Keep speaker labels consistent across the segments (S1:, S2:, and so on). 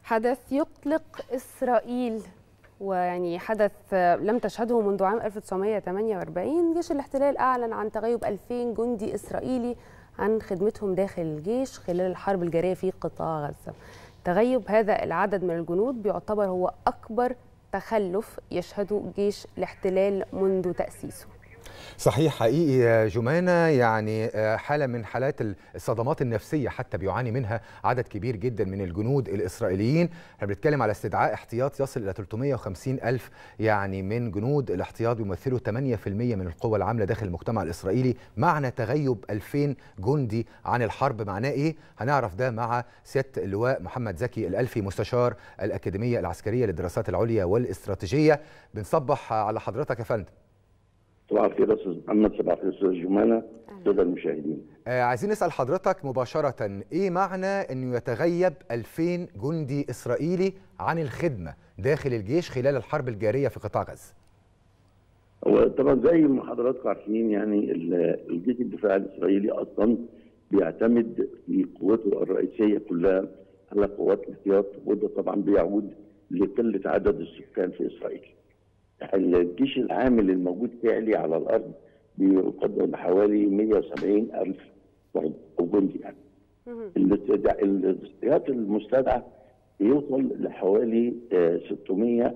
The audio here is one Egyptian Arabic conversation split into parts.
S1: حدث يقلق إسرائيل ويعني حدث لم تشهده منذ عام 1948 جيش الاحتلال أعلن عن تغيب 2000 جندي إسرائيلي عن خدمتهم داخل الجيش خلال الحرب الجارية في قطاع غزة تغيب هذا العدد من الجنود بيعتبر هو أكبر تخلف يشهده جيش الاحتلال منذ تأسيسه
S2: صحيح حقيقي جمانة يعني حالة من حالات الصدمات النفسية حتى بيعاني منها عدد كبير جدا من الجنود الإسرائيليين احنا بنتكلم على استدعاء احتياط يصل إلى 350 ألف يعني من جنود الاحتياط بيمثلوا 8% من القوى العاملة داخل المجتمع الإسرائيلي معنى تغيب 2000 جندي عن الحرب معناه إيه؟ هنعرف ده مع سيادة اللواء محمد زكي الألفي مستشار الأكاديمية العسكرية للدراسات العليا والاستراتيجية بنصبح على حضرتك يا فندم
S3: صباح الخير استاذ محمد صباح الخير استاذ جمانه الساده المشاهدين
S2: آه عايزين نسال حضرتك مباشره ايه معنى انه يتغيب 2000 جندي اسرائيلي عن الخدمه داخل الجيش خلال الحرب الجاريه في قطاع غزه
S3: هو طبعا زي ما حضراتكم عارفين يعني الجيش الدفاع الاسرائيلي اصلا بيعتمد في قوته الرئيسيه كلها على قوات الاحتياط وده طبعا بيعود لقله عدد السكان في اسرائيل الجيش العامل الموجود فعلي على الارض بيقدر بحوالي 170 الف فرد او جندي يعني. الاحتياط المستدعى بيوصل لحوالي 600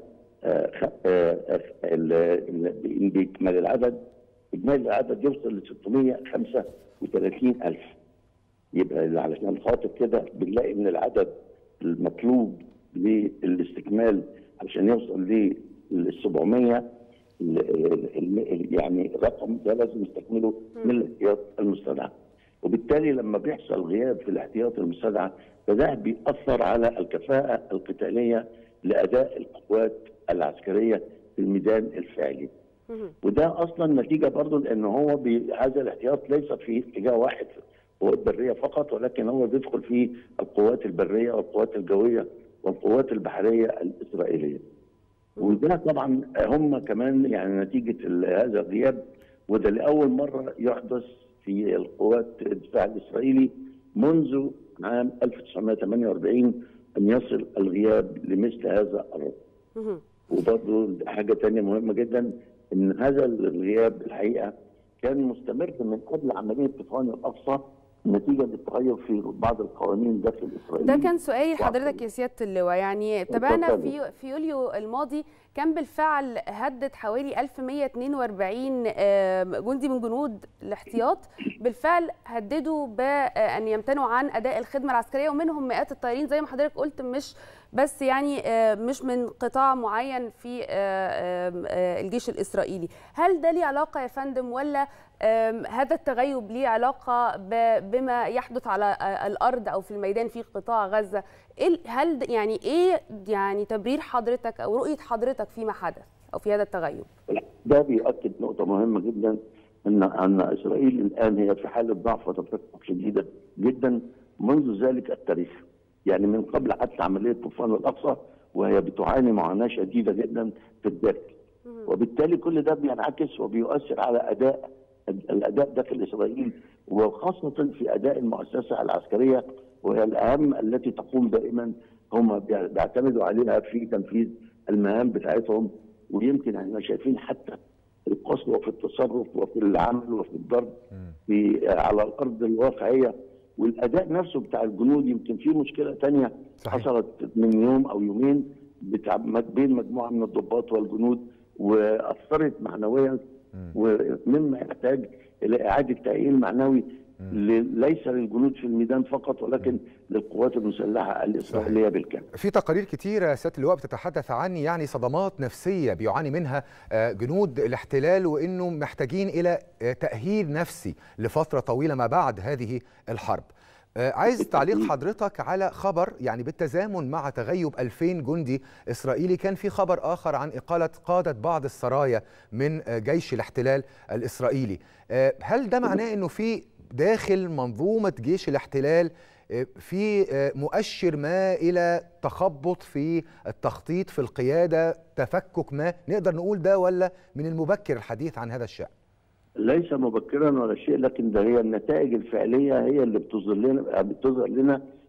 S3: باجمالي العدد اجمالي العدد يوصل ل 635 الف يبقى علشان خاطر كده بنلاقي ان العدد المطلوب للاستكمال عشان يوصل ل ال 700 يعني الرقم ده لازم يستكمله من الاحتياط المستدعى وبالتالي لما بيحصل غياب في الاحتياط المستدعى فده بيأثر على الكفاءة القتالية لأداء القوات العسكرية في الميدان الفعلي وده أصلا نتيجة برضه لأن هو هذا الاحتياط ليس في اتجاه واحد القوات البرية فقط ولكن هو بيدخل في القوات البرية والقوات الجوية والقوات البحرية الإسرائيلية وده طبعا هم كمان يعني نتيجه هذا الغياب وده لاول مره يحدث في القوات الدفاع الاسرائيلي منذ عام 1948 ان يصل الغياب لمثل هذا الرقم. وبرضه حاجه ثانيه مهمه جدا ان هذا الغياب الحقيقه كان مستمر من قبل عمليه طوفان الاقصى نتيجه للتغير في بعض القوانين داخل اسرائيل
S1: ده كان سؤالي لحضرتك يا سياده اللواء يعني تابعنا في في يوليو الماضي كان بالفعل هدد حوالي 1142 جندي من جنود الاحتياط بالفعل هددوا بان يمتنعوا عن اداء الخدمه العسكريه ومنهم مئات الطيارين زي ما حضرتك قلت مش بس يعني مش من قطاع معين في الجيش الاسرائيلي هل ده ليه علاقه يا فندم ولا هذا التغيب ليه علاقه بما يحدث على الارض او في الميدان في قطاع غزه هل يعني ايه يعني تبرير حضرتك او رؤيه حضرتك فيما حدث او في هذا التغيب
S3: ده بيؤكد نقطه مهمه جدا ان ان اسرائيل الان هي في حاله ضعف وتفكك شديده جدا منذ ذلك التاريخ يعني من قبل حتى عمليه طوفان الاقصى وهي بتعاني معاناه شديده جدا في الداخل وبالتالي كل ده بينعكس وبيؤثر على اداء الاداء داخل اسرائيل وخاصه في اداء المؤسسه العسكريه وهي الاهم التي تقوم دائما هم بيعتمدوا عليها في تنفيذ المهام بتاعتهم ويمكن احنا شايفين حتى القسوه في التصرف وفي العمل وفي الضرب في على الارض الواقعيه والاداء نفسه بتاع الجنود يمكن في مشكله ثانيه حصلت من يوم او يومين بتاع بين مجموعه من الضباط والجنود واثرت معنويا ومما يحتاج الى اعاده تاهيل معنوي ليس للجنود في الميدان فقط ولكن للقوات المسلحه الاسرائيليه بالكامل.
S2: في تقارير كثيره سياده اللواء بتتحدث عن يعني صدمات نفسيه بيعاني منها جنود الاحتلال وانه محتاجين الى تاهيل نفسي لفتره طويله ما بعد هذه الحرب. عايز تعليق حضرتك على خبر يعني بالتزامن مع تغيب 2000 جندي اسرائيلي كان في خبر اخر عن اقاله قاده بعض السرايا من جيش الاحتلال الاسرائيلي هل ده معناه انه في داخل منظومه جيش الاحتلال في مؤشر ما الى تخبط في التخطيط في القياده تفكك ما نقدر نقول ده ولا من المبكر الحديث عن هذا الشان
S3: ليس مبكرا ولا شيء لكن ده هي النتائج الفعليه هي اللي بتظهر لنا بتظهر لنا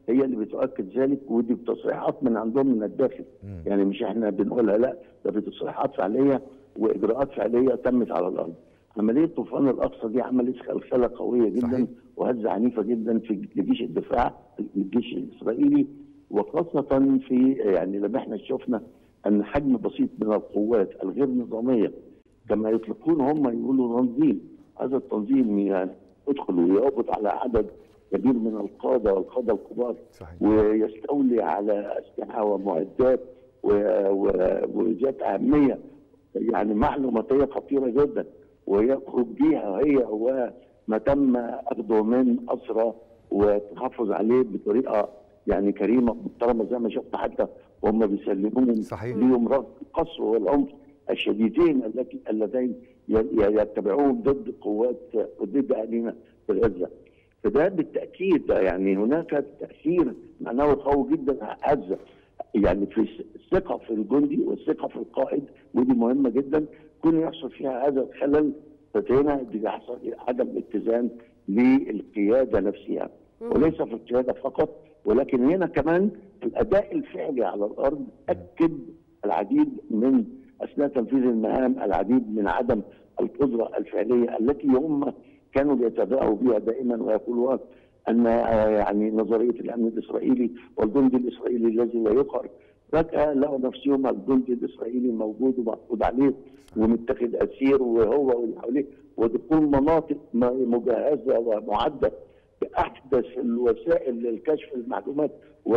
S3: هي اللي بتؤكد ذلك ودي بتصريحات من عندهم من الداخل
S2: مم.
S3: يعني مش احنا بنقولها لا ده بتصريحات فعليه واجراءات فعليه تمت على الارض عمليه طوفان الاقصى دي عملت خلخله قويه جدا
S2: صحيح.
S3: وهزه عنيفه جدا في جيش الدفاع الجيش الاسرائيلي وخاصه في يعني لما احنا شفنا ان حجم بسيط من القوات الغير نظاميه كما يطلقون هم يقولوا تنظيم هذا التنظيم يعني يدخل ويقبض على عدد كبير من القاده والقاده الكبار
S2: صحيح
S3: ويستولي على اسلحه ومعدات و- و- وذات اهميه يعني معلوماتيه خطيره جدا ويخرج بيها هي وما تم اخذه من اسرى والتحفظ عليه بطريقه يعني كريمه محترمه زي ما شفت حتى وهم بيسلموهم
S2: صحيح.
S3: ليهم رغم القسوه والعنف الشديدين التي اللذين ي- ي- يتبعوهم ضد قوات ضد اهالينا في غزه. فده بالتاكيد ده يعني هناك تاثير معنوي قوي جدا هذا يعني في الثقه في الجندي والثقه في القائد ودي مهمه جدا كون يحصل فيها هذا الخلل فهنا بيحصل عدم اتزان للقياده نفسها وليس في القياده فقط ولكن هنا كمان الاداء الفعلي على الارض اكد العديد من اثناء تنفيذ المهام العديد من عدم القدره الفعليه التي هم كانوا بيتباهوا بها دائما ويقولوا ان آه، يعني نظريه الامن الاسرائيلي والجندي الاسرائيلي الذي لا يقهر فجاه لقوا نفسهم الجندي الاسرائيلي موجود ومقبوض عليه ومتخذ اسير وهو واللي حواليه ودخول مناطق م- مجهزه ومعده باحدث الوسائل للكشف المعلومات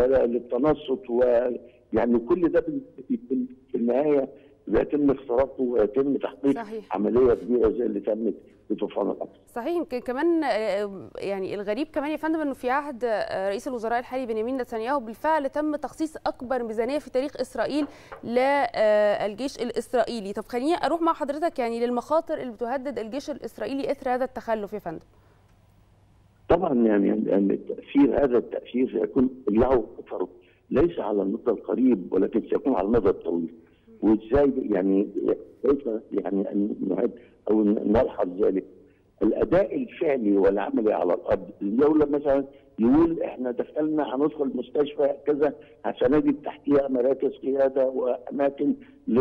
S3: وللتنصت ويعني كل ده بال- بال- في النهايه بيتم اختراقه ويتم تحقيق
S1: صحيح.
S3: عمليه كبيره زي اللي تمت في طوفان الاقصى.
S1: صحيح يمكن كمان آه، يعني الغريب كمان يا فندم انه في عهد آه، رئيس الوزراء الحالي بنيامين نتنياهو بالفعل تم تخصيص اكبر ميزانيه في تاريخ اسرائيل للجيش الاسرائيلي طب خليني اروح مع حضرتك يعني للمخاطر اللي بتهدد الجيش الاسرائيلي اثر هذا التخلف يا فندم
S3: طبعا يعني يعني التاثير هذا التاثير سيكون له اثر ليس على المدى القريب ولكن سيكون على المدى الطويل وازاي يعني كيف يعني ان نعد او نلحظ ذلك الاداء الفعلي والعملي على الارض الدوله مثلا يقول احنا دخلنا هندخل مستشفى كذا هنجد تحتيها مراكز قياده واماكن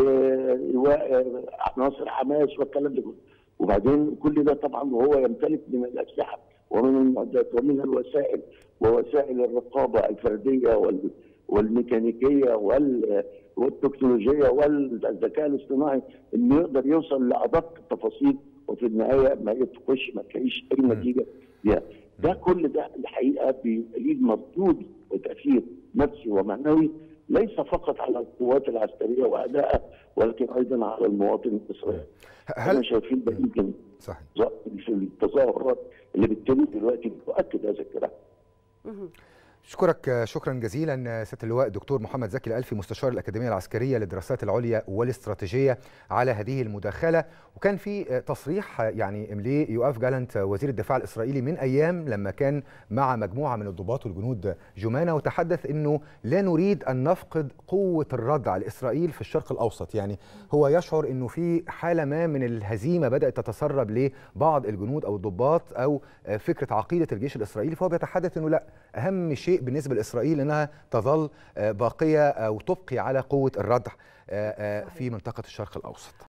S3: لإيواء عناصر حماس والكلام ده كله وبعدين كل ده طبعا وهو يمتلك من الاسلحه ومن المعدات ومن الوسائل ووسائل الرقابه الفرديه وال والميكانيكيه وال والتكنولوجيه والذكاء الاصطناعي انه يقدر يوصل لادق التفاصيل وفي النهايه ما يتخش ما تلاقيش اي نتيجه ليها. ده كل ده الحقيقه بيبقى ليه مردود وتاثير نفسي ومعنوي ليس فقط على القوات العسكريه وادائها ولكن ايضا على المواطن الاسرائيلي. احنا
S2: هل
S3: شايفين ده يمكن
S2: صحيح
S3: في التظاهرات اللي بتتم دلوقتي بتؤكد هذا الكلام.
S1: مهم.
S2: اشكرك شكرا جزيلا سياده اللواء دكتور محمد زكي الالفي مستشار الاكاديميه العسكريه للدراسات العليا والاستراتيجيه على هذه المداخله وكان في تصريح يعني امليه يوآف جالنت وزير الدفاع الاسرائيلي من ايام لما كان مع مجموعه من الضباط والجنود جمانه وتحدث انه لا نريد ان نفقد قوه الردع لاسرائيل في الشرق الاوسط يعني هو يشعر انه في حاله ما من الهزيمه بدات تتسرب لبعض الجنود او الضباط او فكره عقيده الجيش الاسرائيلي فهو بيتحدث انه لا اهم شيء بالنسبه لاسرائيل انها تظل باقيه او تبقي على قوه الردع في منطقه الشرق الاوسط